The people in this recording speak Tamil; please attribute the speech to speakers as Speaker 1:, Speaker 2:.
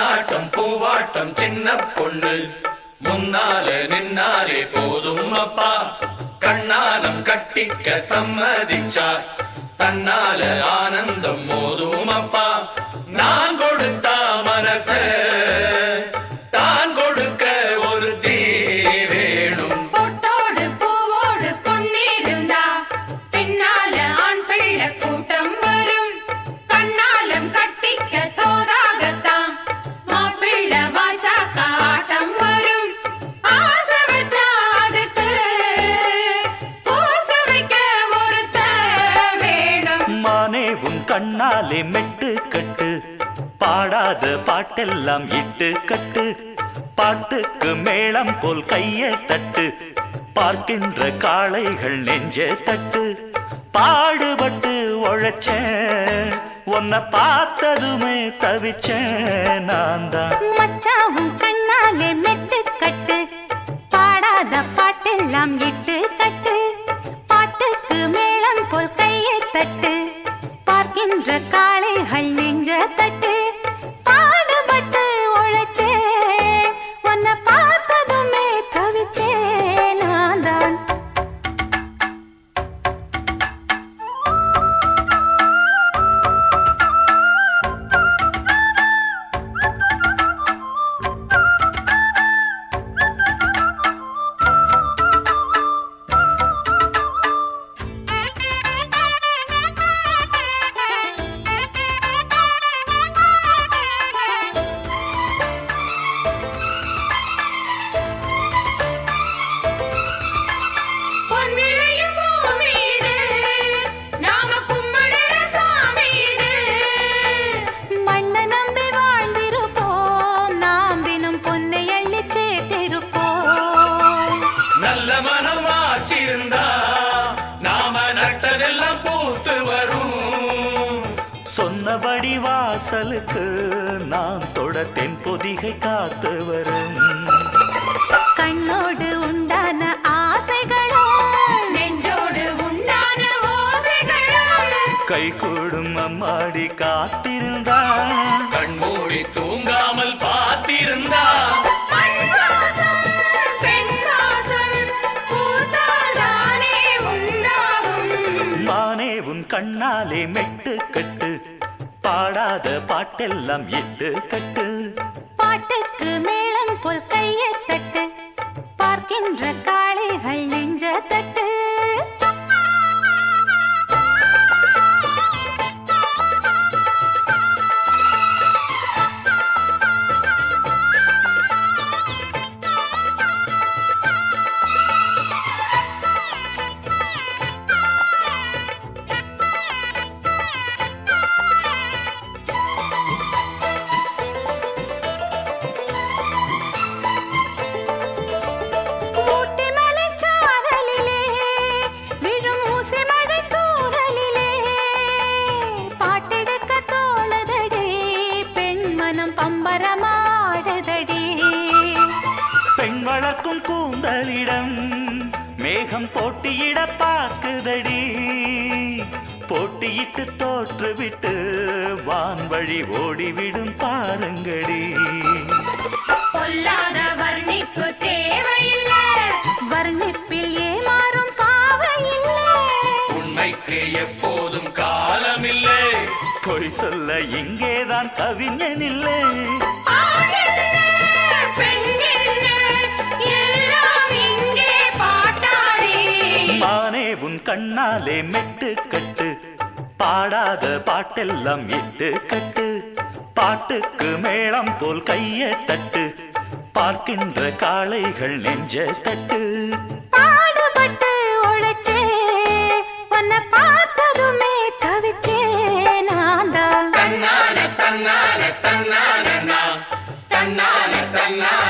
Speaker 1: பொன்னாட்டம் பூவாட்டம் சின்ன பொண்ணு முன்னாலே நின்னாலே போதும் அப்பா கண்ணாலம் கட்டிக்க சம்மதிச்சார் தன்னால ஆனந்தம் மோதும் அப்பா நான் கொடுத்த மனச தான் கொடுக்க ஒரு தீ வேணும்
Speaker 2: பொட்டோடு பூவோடு பொன்னிருந்தா பின்னால ஆண் பிள்ளை கூட்டம் வரும் கண்ணாலம் கட்டிக்க தோதாகத்தான் மாப்பிள்ளை வாச்சாக்க ஆட்டம் வரும் ஆசை வச்சா அதுக்கு பூச வைக்க ஒருத்த வேணும்
Speaker 3: மானே உன் கண்ணாலே மெட்டு கட்டு பாடாத பாட்டெல்லாம் இட்டு கட்டு பாட்டுக்கு மேளம் போல் கைய தட்டு பார்க்கின்ற காளைகள் நெஞ்ச தட்டு பாடுபட்டு உழைச்சேன் உன்னை பார்த்ததுமே தவிச்சேன் நான் தான்
Speaker 4: மச்சாவும் கண்ணாலே மெட்டு கட்டு பாடாத பாட்டெல்லாம் இட்டு கட்டு பாட்டுக்கு மேளம் போல் கையை தட்டு பார்க்கின்ற காளைகள் நெஞ்ச தட்டு பாடுபட்டு உழைச்சே உன்னை பார்த்ததுமே தவிச்சே நான் தான்
Speaker 2: பொன் விளையும் பூமி இது நாம கும்பிடுற சாமி இது
Speaker 4: மண்ணை நம்பி வாழ்ந்திருப்போம் நாம் தினம் பொன்னை அள்ளி சேர்த்திருப்போம்
Speaker 1: நல்ல மனம் ஆச்சிருந்தா நாம நட்டதெல்லாம் பூத்து வரும்
Speaker 3: சொன்னபடி வாசலுக்கு நான் தொட தென் பொதிகை காத்து வரும்
Speaker 4: கண்ணோடு உண்டான ஆசைகளும்
Speaker 2: நெஞ்சோடு உண்டான ஓசைகளும்
Speaker 3: கை கூடும் அம்மாடி காத்திருந்தா
Speaker 1: கண்மூடி தூங்காமல் பார்த்திருந்தா
Speaker 2: மண்வாசம், பெண்வாசம் பூத்தால்தானே உண்டாகும்.
Speaker 3: மானே உன் கண்ணாலே மெட்டு கட்டு பாடாத பாட்டெல்லாம் இட்டு கட்டு
Speaker 4: பாட்டுக்கு மேளம் போல் கையை தட்டு பார்க்கின்ற காளைகள் நெஞ்ச தட்டு ஊட்டி மலைச்சாரலிலே விழும் ஊசி மழை தூறலிலே பாட்டெடுக்க தோணுதடி பெண் மனம் பம்பரமாடுதடி
Speaker 3: பெண் வளர்க்கும் கூந்தலிடம் மேகம் போட்டியிட பார்க்குதடி போட்டியிட்டு தோற்றுவிட்டு வான்வழி ஓடிவிடும் பாருங்கடி
Speaker 2: பொல்லாத வர்ணிப்பு தேவையில்லை
Speaker 4: வர்ணிப்பில் ஏமாறும் பாவையில்லை
Speaker 1: உண்மைக்கு எப்போதும் காலமில்லை
Speaker 3: பொய் சொல்ல இங்கேதான் கவிஞனில்லை
Speaker 2: ஆண் என்ன, பெண் என்ன, எல்லாம் இங்கே பாட்டாளி
Speaker 3: மானே உன் கண்ணாலே மெட்டு கட்டு பாடாத பாட்டெல்லாம் இட்டு கட்டு பாட்டுக்கு மேளம் போல் கைய தட்டு பார்க்கின்ற காளைகள் நெஞ்ச தட்டு
Speaker 4: பாடுபட்டு உழைச்சே உன்னை பார்த்ததுமே தவிச்சே நான் தான்
Speaker 1: தன்னால தன்னால தன்னால நான் தன்னால தன்னால